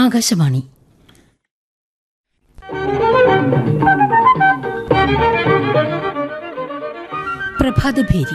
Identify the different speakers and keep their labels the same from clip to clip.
Speaker 1: ആകാശവാണി പ്രഭാതഭേരി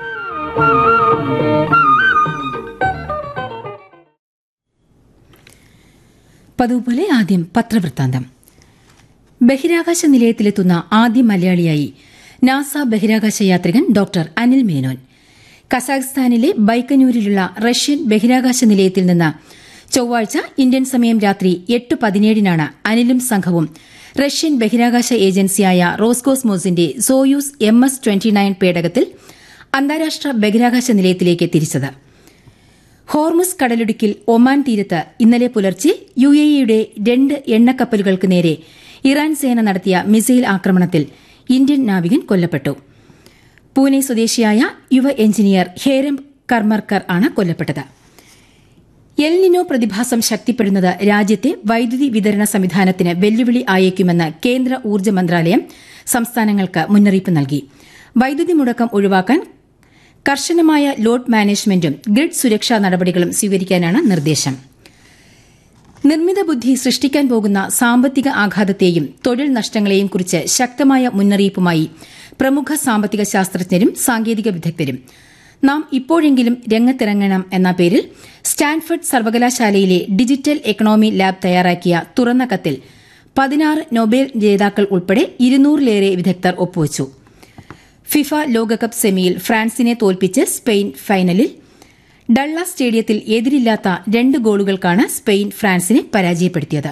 Speaker 1: പതിവുപോലെ ആദ്യം പത്രവൃത്താന്തം ബഹിരാകാശ നിലയത്തിലെത്തുന്ന ആദ്യ മലയാളിയായി നാസ ബഹിരാകാശ യാത്രികൻ ഡോക്ടർ അനിൽ മേനോൻ കസാഖ്സ്ഥാനിലെ ബൈക്കനൂരിലുള്ള റഷ്യൻ ബഹിരാകാശ നിലയത്തിൽ നിന്ന് ചൊവ്വാഴ്ച ഇന്ത്യൻ സമയം രാത്രി എട്ട് പതിനേഴിനാണ് അനിലും സംഘവും റഷ്യൻ ബഹിരാകാശ ഏജൻസിയായ റോസ്കോസ്മോസിന്റെ Soyuz M S twenty nine പേടകത്തിൽ അന്താരാഷ്ട്ര ബഹിരാകാശ നിലയത്തിലേക്ക് തിരിച്ചത് ഹോർമുസ് കടലിടുക്കിൽ ഒമാൻ തീരത്ത് ഇന്നലെ പുലർച്ചെ യു എ ഇയുടെ രണ്ട് എണ്ണക്കപ്പലുകൾക്ക് നേരെ ഇറാൻ സേന നടത്തിയ മിസൈൽ ആക്രമണത്തിൽ ഇന്ത്യൻ നാവികൻ കൊല്ലപ്പെട്ടു പൂനെ സ്വദേശിയായ യുവ എഞ്ചിനീയർ ഹേരം കർമർക്കർ ആണ് കൊല്ലപ്പെട്ടത് എൽ നിനോ പ്രതിഭാസം ശക്തിപ്പെടുന്നത് രാജ്യത്തെ വൈദ്യുതി വിതരണ സംവിധാനത്തിന് വെല്ലുവിളി ആയേക്കുമെന്ന് കേന്ദ്ര ഊർജ്ജ മന്ത്രാലയം സംസ്ഥാനങ്ങൾക്ക് മുന്നറിയിപ്പ് നൽകി വൈദ്യുതി മുടക്കം ഒഴിവാക്കാൻ കർശനമായ ലോഡ് മാനേജ്മെന്റും ഗ്രിഡ് സുരക്ഷാ നടപടികളും സ്വീകരിക്കാനാണ് നിർദ്ദേശം നിർമ്മിത ബുദ്ധി സൃഷ്ടിക്കാൻ പോകുന്ന സാമ്പത്തിക ആഘാതത്തെയും തൊഴിൽ നഷ്ടങ്ങളെയും കുറിച്ച് ശക്തമായ മുന്നറിയിപ്പുമായി പ്രമുഖ സാമ്പത്തിക ശാസ്ത്രജ്ഞരും സാങ്കേതിക വിദഗ്ധരും നാം ഇപ്പോഴെങ്കിലും രംഗത്തിറങ്ങണം എന്ന പേരിൽ സ്റ്റാൻഫർഡ് സർവകലാശാലയിലെ ഡിജിറ്റൽ എക്കണോമി ലാബ് തയ്യാറാക്കിയ തുറന്ന കത്തിൽ പതിനാറ് നൊബേൽ ജേതാക്കൾ ഉൾപ്പെടെ ഇരുന്നൂറിലേറെ വിദഗ്ധർ ഒപ്പുവച്ചു ഫിഫ ലോകകപ്പ് സെമിയിൽ ഫ്രാൻസിനെ തോൽപ്പിച്ച് സ്പെയിൻ ഫൈനലിൽ ഡള്ള സ്റ്റേഡിയത്തിൽ എതിരില്ലാത്ത രണ്ട് ഗോളുകൾക്കാണ് സ്പെയിൻ ഫ്രാൻസിനെ പരാജയപ്പെടുത്തിയത്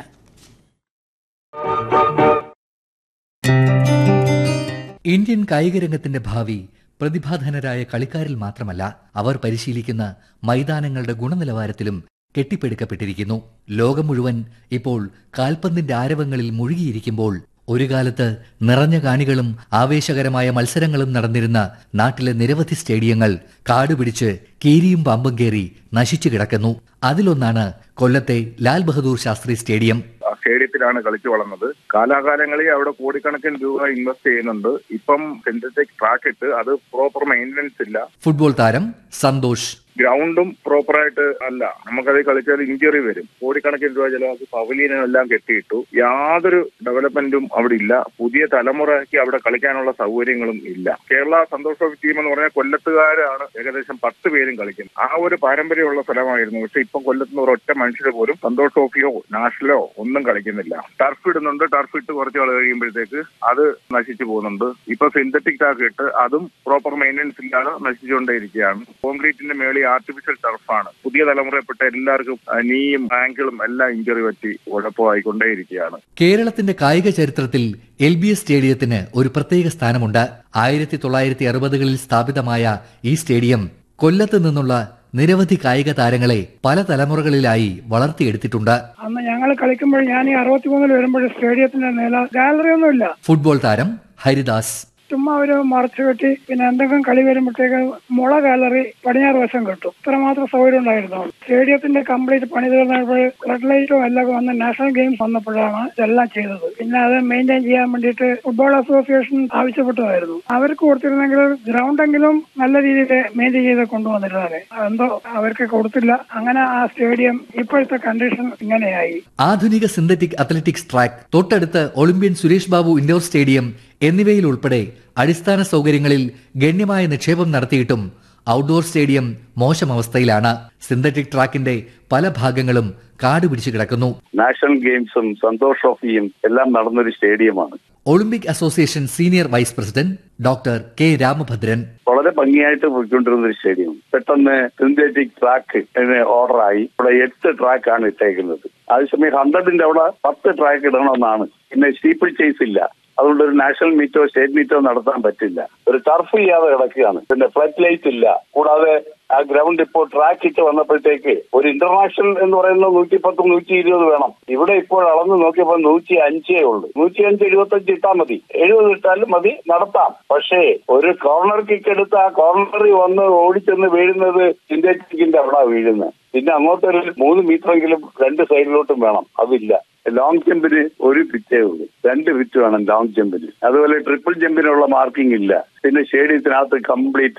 Speaker 2: ഇന്ത്യൻ കായികരംഗത്തിന്റെ ഭാവി പ്രതിഭാധനരായ കളിക്കാരിൽ മാത്രമല്ല അവർ പരിശീലിക്കുന്ന മൈതാനങ്ങളുടെ ഗുണനിലവാരത്തിലും കെട്ടിപ്പടുക്കപ്പെട്ടിരിക്കുന്നു ലോകം മുഴുവൻ ഇപ്പോൾ കാൽപന്തിന്റെ ആരവങ്ങളിൽ മുഴുകിയിരിക്കുമ്പോൾ ഒരു കാലത്ത് നിറഞ്ഞ കാണികളും ആവേശകരമായ മത്സരങ്ങളും നടന്നിരുന്ന നാട്ടിലെ നിരവധി സ്റ്റേഡിയങ്ങൾ കാടുപിടിച്ച് കീരിയും പാമ്പും കയറി നശിച്ചു കിടക്കുന്നു അതിലൊന്നാണ് കൊല്ലത്തെ ലാൽ ബഹദൂർ ശാസ്ത്രി സ്റ്റേഡിയം
Speaker 3: ആ സ്റ്റേഡിയത്തിലാണ് കളിച്ചു വളർന്നത് കാലാകാലങ്ങളിൽ അവിടെ കോടിക്കണക്കിന് രൂപ ഇൻവെസ്റ്റ് ചെയ്യുന്നുണ്ട് ഇപ്പം സിന്തറ്റിക് ട്രാക്ക് ഇട്ട് അത് പ്രോപ്പർ മെയിൻ്റനൻസ് ഇല്ല
Speaker 2: ഫുട്ബോൾ താരം സന്തോഷ്
Speaker 3: ഗ്രൗണ്ടും പ്രോപ്പറായിട്ട് അല്ല നമുക്കത് കളിച്ചാൽ ഇഞ്ചുറി വരും കോടിക്കണക്കിന് രൂപ ചിലവാക്കി പവലിയനും എല്ലാം കെട്ടിയിട്ടു യാതൊരു ഡെവലപ്മെന്റും അവിടെ ഇല്ല പുതിയ തലമുറയ്ക്ക് അവിടെ കളിക്കാനുള്ള സൗകര്യങ്ങളും ഇല്ല കേരള സന്തോഷ് ട്രോഫി ടീം എന്ന് പറഞ്ഞാൽ കൊല്ലത്തുകാരാണ് ഏകദേശം പത്ത് പേരും കളിക്കുന്നത് ആ ഒരു പാരമ്പര്യമുള്ള സ്ഥലമായിരുന്നു പക്ഷെ ഇപ്പം കൊല്ലത്തുനിന്ന് ഒരൊറ്റ മനുഷ്യർ പോലും സന്തോഷ് ട്രോഫിയോ നാഷണലോ ഒന്നും കളിക്കുന്നില്ല ടർഫ് ഇടുന്നുണ്ട് ടർഫ് ഇട്ട് കുറച്ച് നാൾ കഴിയുമ്പോഴത്തേക്ക് അത് നശിച്ചു പോകുന്നുണ്ട് ഇപ്പൊ സിന്തറ്റിക് ടാക്ക് ഇട്ട് അതും പ്രോപ്പർ മെയിൻ്റനൻസ് ഇല്ലാതെ നശിച്ചുകൊണ്ടേയിരിക്കുകയാണ് കോൺക്രീറ്റിന്റെ മേളിൽ ആർട്ടിഫിഷ്യൽ ടർഫാണ് പുതിയ തലമുറയിൽപ്പെട്ട എല്ലാവർക്കും നീയും ആങ്കിളും എല്ലാം ഇഞ്ചുറി പറ്റി കുഴപ്പമായിക്കൊണ്ടേയിരിക്കുകയാണ്
Speaker 2: കേരളത്തിന്റെ കായിക ചരിത്രത്തിൽ എൽ ബി എസ് സ്റ്റേഡിയത്തിന് ഒരു പ്രത്യേക സ്ഥാനമുണ്ട് ആയിരത്തി തൊള്ളായിരത്തി അറുപതുകളിൽ സ്ഥാപിതമായ ഈ സ്റ്റേഡിയം കൊല്ലത്ത് നിന്നുള്ള നിരവധി കായിക താരങ്ങളെ പല തലമുറകളിലായി വളർത്തിയെടുത്തിട്ടുണ്ട്
Speaker 4: അന്ന് ഞങ്ങൾ കളിക്കുമ്പോൾ ഞാൻ ഈ അറുപത്തിമൂന്നിൽ വരുമ്പോൾ സ്റ്റേഡിയത്തിന്റെ നില ഗാലറി ഒന്നുമില്ല
Speaker 2: ഫുട്ബോൾ താരം ഹരിദാസ്
Speaker 4: ചുമ്മാ ഒരു മറച്ചു കെട്ടി പിന്നെ എന്തെങ്കിലും കളി വരുമ്പോഴത്തേക്ക് മുള ഗാലറി പടിഞ്ഞാറ് വശം കിട്ടും ഇത്രമാത്രം സൗകര്യം ഉണ്ടായിരുന്നു സ്റ്റേഡിയത്തിന്റെ കംപ്ലീറ്റ് പണി തീർന്നപ്പോൾ ഫ്ലഡ് ലൈറ്റും എല്ലാം വന്ന് നാഷണൽ ഗെയിംസ് വന്നപ്പോഴാണ് ഇതെല്ലാം ചെയ്തത് പിന്നെ അത് മെയിൻറ്റെയിൻ ചെയ്യാൻ വേണ്ടിയിട്ട് ഫുട്ബോൾ അസോസിയേഷൻ ആവശ്യപ്പെട്ടതായിരുന്നു അവർക്ക് കൊടുത്തിരുന്നെങ്കിൽ ഗ്രൗണ്ടെങ്കിലും നല്ല രീതിയിൽ മെയിൻറ്റെയിൻ ചെയ്ത് കൊണ്ടുവന്നിരുന്നത് എന്തോ അവർക്ക് കൊടുത്തില്ല അങ്ങനെ ആ സ്റ്റേഡിയം ഇപ്പോഴത്തെ കണ്ടീഷൻ ഇങ്ങനെയായി
Speaker 2: ആധുനിക സിന്തറ്റിക് അത്ലറ്റിക്സ് ട്രാക്ക് തൊട്ടടുത്ത് Olympian Suresh Babu indoor stadium എന്നിവയിൽ ഉൾപ്പെടെ അടിസ്ഥാന സൗകര്യങ്ങളിൽ ഗണ്യമായ നിക്ഷേപം നടത്തിയിട്ടും ഔട്ട്ഡോർ സ്റ്റേഡിയം മോശം അവസ്ഥയിലാണ് സിന്തറ്റിക് ട്രാക്കിന്റെ പല ഭാഗങ്ങളും കാട് പിടിച്ചു കിടക്കുന്നു
Speaker 5: നാഷണൽ ഗെയിംസും സന്തോഷ് ട്രോഫിയും എല്ലാം നടന്നൊരു സ്റ്റേഡിയമാണ്
Speaker 2: Olympic association senior vice president doctor K Ramabhadran
Speaker 5: വളരെ ഭംഗിയായിട്ട് പോയിക്കൊണ്ടിരുന്ന ഒരു സ്റ്റേഡിയം പെട്ടെന്ന് സിന്തറ്റിക് ട്രാക്ക് ഓർഡറായി ഇവിടെ എട്ട് ട്രാക്കാണ് ഇട്ടേക്കുന്നത് അതേസമയം ഹൺഡ്രഡിന്റെ അവിടെ പത്ത് ട്രാക്ക് ഇടണമെന്നാണ് പിന്നെ സ്റ്റീപ്പിൾ ചേസ് ഇല്ല അതുകൊണ്ട് ഒരു നാഷണൽ മീറ്റോ സ്റ്റേറ്റ് മീറ്റോ നടത്താൻ പറ്റില്ല ഒരു ടർഫ് ചെയ്യാതെ കിടക്കുകയാണ് പിന്നെ ഫ്ലഡ് ലൈറ്റ് ഇല്ല കൂടാതെ ആ ഗ്രൗണ്ട് ഇപ്പോൾ ട്രാക്ക് ഇട്ട് വന്നപ്പോഴത്തേക്ക് ഒരു ഇന്റർനാഷണൽ എന്ന് പറയുന്നത് നൂറ്റി പത്ത് നൂറ്റി ഇരുപത് വേണം ഇവിടെ ഇപ്പോൾ അളന്ന് നോക്കിയപ്പോൾ നൂറ്റി അഞ്ചേ ഉള്ളൂ നൂറ്റി അഞ്ച് എഴുപത്തഞ്ച് ഇട്ടാൽ മതി എഴുപത് ഇട്ടാലും മതി നടത്താം പക്ഷേ ഒരു കോർണർ കിക്ക് എടുത്ത് ആ കോർണറിൽ വന്ന് ഓടിച്ചെന്ന് വീഴുന്നത് സിന്തറ്റിക്കിന്റെ അവിടെ വീഴുന്നത് പിന്നെ അങ്ങോട്ടൊരു മൂന്ന് മീറ്ററെങ്കിലും രണ്ട് സൈഡിലോട്ടും വേണം അതില്ല ലോങ് ജമ്പിന് ഒരു പിറ്റേ ഉള്ളൂ രണ്ട് പിറ്റ് വേണം ലോങ് ജമ്പിന് അതുപോലെ ട്രിപ്പിൾ ജമ്പിനുള്ള മാർക്കിംഗ് ഇല്ല പിന്നെ സ്റ്റേഡിയത്തിനകത്ത് കംപ്ലീറ്റ്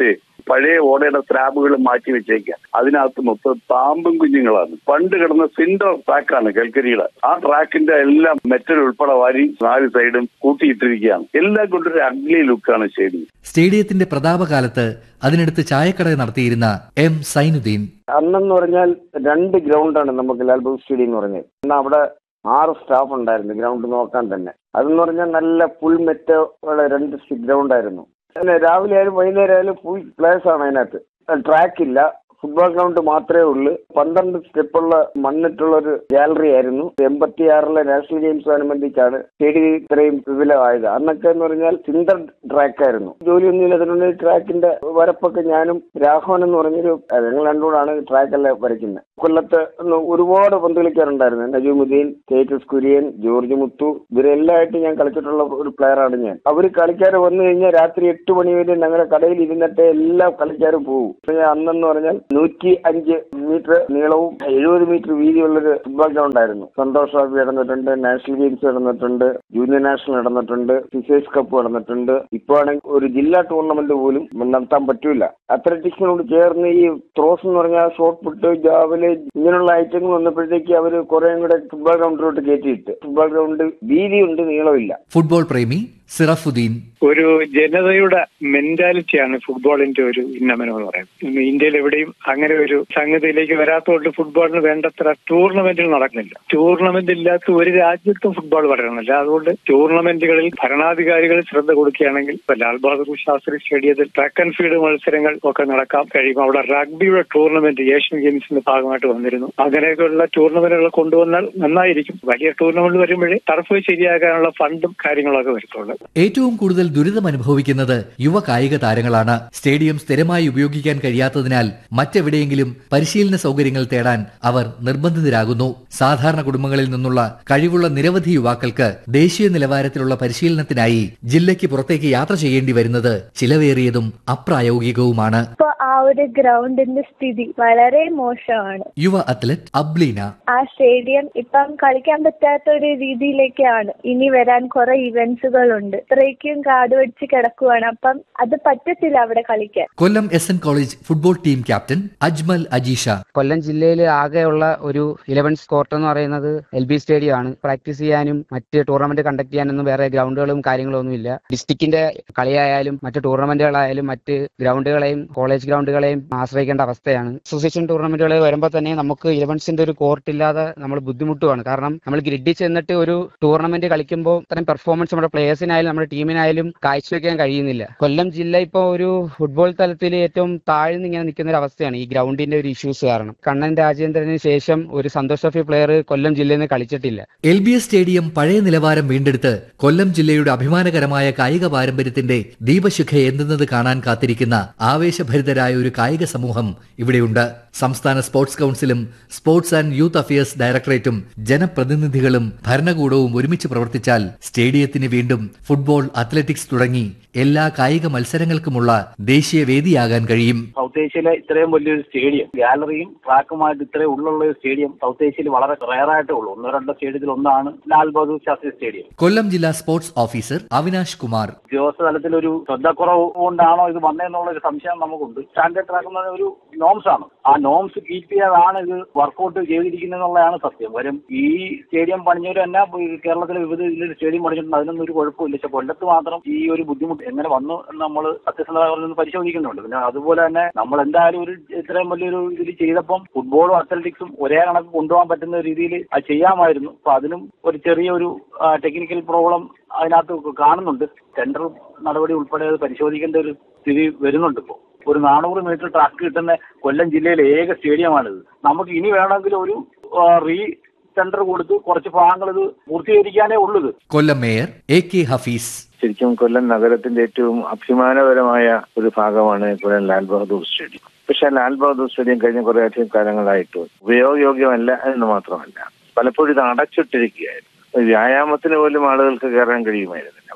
Speaker 5: പഴയ ഓടയുടെ സ്ലാബുകൾ മാറ്റി വെച്ചേക്കുക അതിനകത്ത് മൊത്തം പാമ്പും കുഞ്ഞുങ്ങളാണ് പണ്ട് കിടന്ന സിൻഡർ ട്രാക്കാണ് കൽക്കരിയുടെ ആ ട്രാക്കിന്റെ എല്ലാം മെറ്റൽ ഉൾപ്പെടെ വാരി നാല് സൈഡും കൂട്ടിയിട്ടിരിക്കുകയാണ് എല്ലാം കൊണ്ടൊരു അഗ്ലി ലുക്കാണ് സ്റ്റേഡിയം
Speaker 2: സ്റ്റേഡിയത്തിന്റെ പ്രതാപകാലത്ത് അതിനടുത്ത് ചായക്കട നടത്തിയിരുന്ന എം സൈനുദ്ദീൻ
Speaker 6: അന്നെന്ന് പറഞ്ഞാൽ രണ്ട് ഗ്രൗണ്ടാണ് നമുക്ക് ലാൽബാഗ് സ്റ്റേഡിയം എന്ന് പറഞ്ഞത് എന്നാൽ അവിടെ ആറ് സ്റ്റാഫ് ഉണ്ടായിരുന്നു ഗ്രൗണ്ട് നോക്കാൻ തന്നെ അതെന്ന് പറഞ്ഞാൽ നല്ല ഫുൾ മെറ്റ രണ്ട് ഗ്രൗണ്ട് ആയിരുന്നു പിന്നെ രാവിലെ ആയാലും വൈകുന്നേരം ആയാലും ഫുൾ പ്ലേസ് ആണ് അതിനകത്ത് ട്രാക്ക് ഇല്ല ഫുട്ബോൾ ഗ്രൗണ്ട് മാത്രമേ ഉള്ളൂ പന്ത്രണ്ട് സ്റ്റെപ്പുള്ള മണ്ണിട്ടുള്ള ഒരു ഗാലറി ആയിരുന്നു എൺപത്തി ആറിലെ നാഷണൽ ഗെയിംസ് അനുബന്ധിച്ചാണ് സ്റ്റേഡിയം ഇത്രയും വിപുലമായത് അന്നൊക്കെ എന്ന് പറഞ്ഞാൽ സിന്തർ ട്രാക്ക് ആയിരുന്നു ജോലിയൊന്നും ഇല്ലാത്തതുകൊണ്ട് ഈ ട്രാക്കിന്റെ വരപ്പൊക്കെ ഞാനും രാഘവൻ എന്ന് പറഞ്ഞൊരു അഹ് ഞങ്ങൾ രണ്ടുകൂടാണ് ട്രാക്കെല്ലാം വരയ്ക്കുന്നത് കൊല്ലത്ത് ഒന്ന് ഒരുപാട് പന്ത് കളിക്കാറുണ്ടായിരുന്നു നജീമുദ്ദീൻ കേറ്റസ് കുര്യൻ ജോർജ് മുത്തു ഇവരെല്ലാമായിട്ട് ഞാൻ കളിച്ചിട്ടുള്ള ഒരു പ്ലെയറാണ് ഞാൻ അവർ കളിക്കാർ വന്നു കഴിഞ്ഞാൽ രാത്രി എട്ട് മണി വരെ ഞങ്ങളുടെ കടയിൽ ഇരുന്നിട്ട് എല്ലാ കളിക്കാരും പോകും ഇപ്പൊ ഞാൻ അന്നെന്ന് പറഞ്ഞാൽ നൂറ്റി അഞ്ച് മീറ്റർ നീളവും എഴുപത് മീറ്റർ വീതിയുള്ളൊരു ഫുട്ബോൾ ഗ്രൗണ്ട് ആയിരുന്നു സന്തോഷ് ട്രോഫി നടന്നിട്ടുണ്ട് നാഷണൽ ഗെയിംസ് നടന്നിട്ടുണ്ട് ജൂനിയർ നാഷണൽ നടന്നിട്ടുണ്ട് ഫിസേഴ്സ് കപ്പ് നടന്നിട്ടുണ്ട് ഇപ്പൊ ആണെങ്കിൽ ഒരു ജില്ലാ ടൂർണമെന്റ് പോലും നടത്താൻ പറ്റൂല അത്ലറ്റിക്സിനോട് ചേർന്ന് ഈ ത്രോസ് എന്ന് പറഞ്ഞാൽ ഷോർട്ട് പുട്ട് ജാവല് ഇങ്ങനെയുള്ള ഐറ്റങ്ങൾ വന്നപ്പോഴത്തേക്ക് അവർ കുറേയും കൂടെ ഫുട്ബോൾ ഗ്രൗണ്ടിലോട്ട് കയറ്റിയിട്ട് ഫുട്ബോൾ ഗ്രൗണ്ട് വീതിയുണ്ട് നീളമില്ല
Speaker 2: ഫുട്ബോൾ പ്രേമി സിറഫുദ്ദീൻ
Speaker 7: ഒരു ജനതയുടെ മെന്റാലിറ്റിയാണ് ഫുട്ബോളിന്റെ ഒരു ഉന്നമനം എന്ന് പറയുന്നത് ഇന്ത്യയിൽ എവിടെയും അങ്ങനെ ഒരു സംഗതിയിലേക്ക് വരാത്തതുകൊണ്ട് ഫുട്ബോളിന് വേണ്ടത്ര ടൂർണമെന്റുകൾ നടക്കുന്നില്ല ടൂർണമെന്റ് ഇല്ലാത്ത ഒരു രാജ്യത്തും ഫുട്ബോൾ വളരുന്നില്ല അതുകൊണ്ട് ടൂർണമെന്റുകളിൽ ഭരണാധികാരികൾ ശ്രദ്ധ കൊടുക്കുകയാണെങ്കിൽ ഇപ്പൊ ലാൽ ബഹാദൂർ ശാസ്ത്രി സ്റ്റേഡിയത്തിൽ ട്രാക്ക് ആൻഡ് ഫീൽഡ് മത്സരങ്ങൾ ഒക്കെ നടക്കാം കഴിയും അവിടെ റഗ്ബിയുടെ ടൂർണമെന്റ് ഏഷ്യൻ ഗെയിംസിന്റെ ഭാഗമായിട്ട് വന്നിരുന്നു അങ്ങനെയൊക്കെയുള്ള ടൂർണമെന്റുകൾ കൊണ്ടുവന്നാൽ നന്നായിരിക്കും വലിയ ടൂർണമെന്റ് വരുമ്പോഴേ ടർഫ് ശരിയാക്കാനുള്ള ഫണ്ടും കാര്യങ്ങളൊക്കെ വരത്തുള്ളൂ
Speaker 2: ഏറ്റവും കൂടുതൽ ദുരിതം അനുഭവിക്കുന്നത് യുവ കായിക താരങ്ങളാണ് സ്റ്റേഡിയം സ്ഥിരമായി ഉപയോഗിക്കാൻ കഴിയാത്തതിനാൽ മറ്റെവിടെയെങ്കിലും പരിശീലന സൗകര്യങ്ങൾ തേടാൻ അവർ നിർബന്ധിതരാകുന്നു സാധാരണ കുടുംബങ്ങളിൽ നിന്നുള്ള കഴിവുള്ള നിരവധി യുവാക്കൾക്ക് ദേശീയ നിലവാരത്തിലുള്ള പരിശീലനത്തിനായി ജില്ലയ്ക്ക് പുറത്തേക്ക് യാത്ര ചെയ്യേണ്ടി വരുന്നത് ചിലവേറിയതും അപ്രായോഗികവുമാണ്
Speaker 8: ഇപ്പൊ ആ ഒരു ഗ്രൗണ്ടിന്റെ സ്ഥിതി വളരെ മോശമാണ്
Speaker 2: യുവ അത്ലറ്റ് അബ്ലീന
Speaker 8: ആ സ്റ്റേഡിയം ഇപ്പം കളിക്കാൻ പറ്റാത്ത ഒരു രീതിയിലേക്കാണ് ഇനി വരാൻ കുറെ ഇവന്റ്സുകളുണ്ട് ഇത്രയ്ക്കും കാട് പിടിച്ച് കിടക്കുവാണ് അപ്പം അത് പറ്റത്തില്ല അവിടെ കളിക്കാൻ
Speaker 2: Kollam S N college football team captain Ajmal Ajeesha
Speaker 9: Kollam ജില്ലയിൽ ആകെയുള്ള ഒരു ഇലവൻസ് കോർട്ട് എന്ന് പറയുന്നത് എൽ ബി സ്റ്റേഡിയം ആണ് പ്രാക്ടീസ് ചെയ്യാനും മറ്റ് ടൂർണമെന്റ് കണ്ടക്ട് ചെയ്യാനൊന്നും വേറെ ഗ്രൗണ്ടുകളും കാര്യങ്ങളും ഒന്നുമില്ല ഡിസ്ട്രിക്റ്റിന്റെ കളിയായാലും മറ്റ് ടൂർണമെന്റുകളായാലും മറ്റ് ഗ്രൗണ്ടുകളെയും കോളേജ് ഗ്രൗണ്ടുകളെയും ആശ്രയിക്കേണ്ട അവസ്ഥയാണ് അസോസിയേഷൻ ടൂർണമെന്റുകൾ വരുമ്പോൾ തന്നെ നമുക്ക് ഇലവൻസിന്റെ ഒരു കോർട്ട് ഇല്ലാതെ നമ്മൾ ബുദ്ധിമുട്ടുമാണ് കാരണം നമ്മൾ ഗ്രിഡിൽ ചെന്നിട്ട് ഒരു ടൂർണമെന്റ് കളിക്കുമ്പോൾ അത്രയും പെർഫോമൻസ് നമ്മുടെ പ്ലേയേഴ്സിനായാലും നമ്മുടെ ടീമിനായാലും കാഴ്ചവെക്കാൻ കഴിയുന്നില്ല കൊല്ലം ജില്ല ഇപ്പോൾ ഒരു ഫുട്ബോൾ തലത്തിൽ ഏറ്റവും താഴ്ന്ന് ഇങ്ങനെ നിൽക്കുന്ന ഒരു അവസ്ഥയാണ് ഈ ഗ്രൗണ്ടിന്റെ ഒരു ഇഷ്യൂസ് കാരണം കണ്ണൻ രാജേന്ദ്രന് ശേഷം ഒരു സന്തോഷ് ട്രോഫി പ്ലെയർ കൊല്ലം ജില്ലയിൽ നിന്ന് കളിച്ചിട്ടില്ല
Speaker 2: എൽ ബി എസ് സ്റ്റേഡിയം പഴയ നിലവാരം വീണ്ടെടുത്ത് കൊല്ലം ജില്ലയുടെ അഭിമാനകരമായ കായിക പാരമ്പര്യത്തിന്റെ ദീപശിഖ എന്തുന്നത് കാണാൻ കാത്തിരിക്കുന്ന ആവേശഭരിതരായ ഒരു കായിക സമൂഹം ഇവിടെയുണ്ട് സംസ്ഥാന സ്പോർട്സ് കൌൺസിലും സ്പോർട്സ് ആൻഡ് യൂത്ത് അഫയേഴ്സ് ഡയറക്ടറേറ്റും ജനപ്രതിനിധികളും ഭരണകൂടവും ഒരുമിച്ച് പ്രവർത്തിച്ചാൽ സ്റ്റേഡിയത്തിന് വീണ്ടും ഫുട്ബോൾ അത്ലറ്റിക്സ് തുടങ്ങി എല്ലാ കായിക മത്സരങ്ങൾക്കുമുള്ള ദേശീയ വേദിയാകാൻ കഴിയും
Speaker 10: സൗത്ത് ഏഷ്യയിലെ ഇത്രയും വലിയൊരു സ്റ്റേഡിയം ഗാലറിയും ട്രാക്കുമായിട്ട് ഇത്രയും ഉള്ളുള്ള ഒരു സ്റ്റേഡിയം സൗത്ത് ഏഷ്യയിൽ വളരെ റയറായിട്ടേ ഉള്ളൂ ഒന്നോ രണ്ടോ സ്റ്റേഡിയത്തിൽ ഒന്നാണ് ലാൽ ബഹദൂർ ശാസ്ത്രി സ്റ്റേഡിയം
Speaker 2: കൊല്ലം ജില്ലാ സ്പോർട്സ് ഓഫീസർ അവിനാഷ് കുമാർ
Speaker 10: ഉദ്യോഗസ്ഥ തലത്തിലൊരു ശ്രദ്ധക്കുറവ് കൊണ്ടാണോ ഇത് വന്നതെന്നുള്ള ഒരു സംശയം നമുക്കുണ്ട് സ്റ്റാൻഡേർഡ് ട്രാക്ക് എന്ന് പറഞ്ഞ ഒരു നോംസ് ആണ് ആ നോംസ് കീപ്പ് ചെയ്യാതാണ് ഇത് വർക്കൗട്ട് ചെയ്തിരിക്കുന്നത് എന്നുള്ളതാണ് സത്യം കാര്യം ഈ സ്റ്റേഡിയം പണിഞ്ഞവർ തന്നെ ഈ കേരളത്തിലെ വിവിധ ജില്ലയിൽ സ്റ്റേഡിയം പണിഞ്ഞിട്ടുണ്ട് അതിനൊന്നും ഒരു കുഴപ്പമില്ല പക്ഷെ കൊല്ലത്ത് മാത്രം ഈ ഒരു ബുദ്ധിമുട്ട് എങ്ങനെ വന്നു എന്ന് നമ്മൾ സത്യസന്ധമായി ഒന്ന് പരിശോധിക്കുന്നുണ്ട് പിന്നെ അതുപോലെ തന്നെ നമ്മൾ എന്തായാലും ഒരു ഇത്രയും വലിയൊരു ഇതിൽ ചെയ്തപ്പം ഫുട്ബോളും അത്ലറ്റിക്സും ഒരേ കണക്ക് കൊണ്ടുപോകാൻ പറ്റുന്ന രീതിയിൽ അത് ചെയ്യാമായിരുന്നു അപ്പൊ അതിനും ഒരു ചെറിയൊരു ടെക്നിക്കൽ പ്രോബ്ലം അതിനകത്ത് കാണുന്നുണ്ട് ടെൻഡർ നടപടി ഉൾപ്പെടെ അത് പരിശോധിക്കേണ്ട ഒരു സ്ഥിതി വരുന്നുണ്ട് ഇപ്പോൾ ഒരു നാനൂറ് മീറ്റർ ട്രാക്ക് കിട്ടുന്ന കൊല്ലം ജില്ലയിലെ ഏക സ്റ്റേഡിയമാണിത് നമുക്ക് ഇനി വേണമെങ്കിൽ ഒരു റീ ടെൻഡർ കൊടുത്ത് കുറച്ച് ഭാഗങ്ങൾ ഇത് പൂർത്തീകരിക്കാനേ ഉള്ളൂ ഇത്
Speaker 2: Kollam mayor A K Hafeez
Speaker 3: ശരിക്കും കൊല്ലം നഗരത്തിന്റെ ഏറ്റവും അഭിമാനപരമായ ഒരു ഭാഗമാണ് കൊല്ലം ലാൽ ബഹദൂർ സ്റ്റേഡിയം പക്ഷെ ലാൽ ബഹദൂർ സ്റ്റേഡിയം കഴിഞ്ഞ കുറെ അധികം കാലങ്ങളായിട്ട് ഉപയോഗയോഗ്യമല്ല എന്ന് മാത്രമല്ല പലപ്പോഴും ഇത് അടച്ചിട്ടിരിക്കുകയായിരുന്നു വ്യായാമത്തിന് പോലും ആളുകൾക്ക് കയറാൻ കഴിയുമായിരുന്നില്ല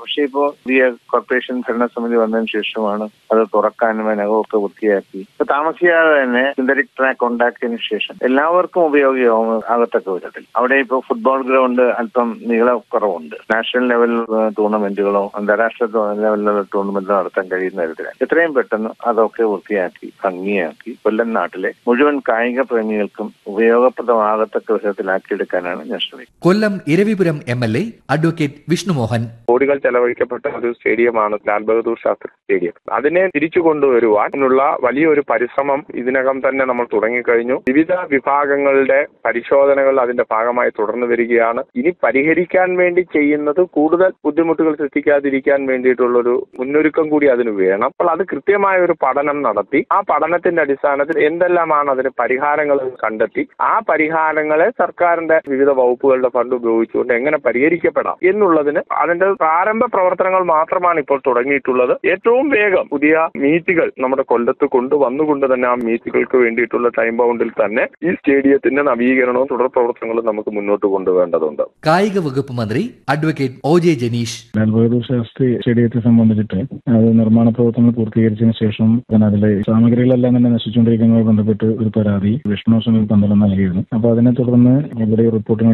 Speaker 3: പക്ഷെ ഇപ്പോ പുതിയ കോർപ്പറേഷൻ ഭരണസമിതി വന്നതിന് ശേഷമാണ് അത് തുറക്കാനും അതിനകമൊക്കെ വൃത്തിയാക്കി ഇപ്പൊ താമസിയാതെ തന്നെ സിന്തറ്റിക് ട്രാക്ക് ഉണ്ടാക്കിയതിനു ശേഷം എല്ലാവർക്കും ഉപയോഗമാവും ആകത്തക്ക വിധത്തിൽ അവിടെ ഇപ്പോൾ ഫുട്ബോൾ ഗ്രൗണ്ട് അല്പം നീളക്കുറവുണ്ട് നാഷണൽ ലെവൽ ഏഹ്, ടൂർണമെന്റുകളോ അന്താരാഷ്ട്ര ലെവലിലുള്ള ടൂർണമെന്റോ നടത്താൻ കഴിയുന്ന തരത്തിലാണ് എത്രയും പെട്ടെന്ന് അതൊക്കെ വൃത്തിയാക്കി ഭംഗിയാക്കി കൊല്ലം നാട്ടിലെ മുഴുവൻ കായിക പ്രേമികൾക്കും ഉപയോഗപ്രദമാകത്തക്ക വിധത്തിലാക്കിയെടുക്കാനാണ് ഞാൻ ശ്രമിക്കുന്നത്
Speaker 2: Kollam Iravipuram M L A advocate Vishnumohan
Speaker 11: കോടികൾ ചെലവഴിക്കപ്പെട്ട ഒരു സ്റ്റേഡിയമാണ് ലാൽ ബഹദൂർ ശാസ്ത്രി സ്റ്റേഡിയം അതിനെ തിരിച്ചു കൊണ്ടുവരുവാനുള്ള വലിയൊരു പരിശ്രമം ഇതിനകം തന്നെ നമ്മൾ തുടങ്ങിക്കഴിഞ്ഞു വിവിധ വിഭാഗങ്ങളുടെ പരിശോധനകൾ അതിന്റെ ഭാഗമായി തുടർന്നു വരികയാണ് ഇനി പരിഹരിക്കാൻ വേണ്ടി ചെയ്യുന്നത് കൂടുതൽ ബുദ്ധിമുട്ടുകൾ സൃഷ്ടിക്കാതിരിക്കാൻ വേണ്ടിയിട്ടുള്ളൊരു മുന്നൊരുക്കം കൂടി അതിന് വേണം അപ്പോൾ അത് കൃത്യമായ ഒരു പഠനം നടത്തി ആ പഠനത്തിന്റെ അടിസ്ഥാനത്തിൽ എന്തെല്ലാമാണ് അതിന് പരിഹാരങ്ങൾ കണ്ടെത്തി ആ പരിഹാരങ്ങളെ സർക്കാരിന്റെ വിവിധ വകുപ്പുകളുടെ ഫണ്ട് ഉപയോഗിച്ചുകൊണ്ട് എങ്ങനെ പരിഹരിക്കപ്പെടാം എന്നുള്ളതിന് അതിന്റെ പ്രാരംഭ പ്രവർത്തനങ്ങൾ മാത്രമാണ് ഇപ്പോൾ തുടങ്ങിയിട്ടുള്ളത് ഏറ്റവും വേഗം പുതിയ മീറ്റുകൾ നമ്മുടെ കൊല്ലത്ത് കൊണ്ടുവന്നുകൊണ്ട് തന്നെ ആ മീറ്റുകൾക്ക് വേണ്ടിയിട്ടുള്ള ടൈം ബൗണ്ടിൽ തന്നെ ഈ സ്റ്റേഡിയത്തിന്റെ നവീകരണവും തുടർ പ്രവർത്തനങ്ങളും നമുക്ക് മുന്നോട്ട് കൊണ്ടുപോകേണ്ടതുണ്ട്
Speaker 2: കായിക വകുപ്പ് മന്ത്രി advocate O J Janeesh
Speaker 12: Lal Bahadur Shastri സ്റ്റേഡിയത്തെ സംബന്ധിച്ചിട്ട് അത് നിർമ്മാണ പ്രവർത്തനങ്ങൾ പൂർത്തീകരിച്ചതിന് ശേഷം പിന്നെ അതിലെ സാമഗ്രികളെല്ലാം തന്നെ നശിച്ചുകൊണ്ടിരിക്കുന്നതുമായി ബന്ധപ്പെട്ട് ഒരു പരാതി വിഷ്ണു സുനിൽ പന്തളം നൽകിയിരുന്നു അപ്പൊ അതിനെ തുടർന്ന് ഇവിടെ റിപ്പോർട്ടിന്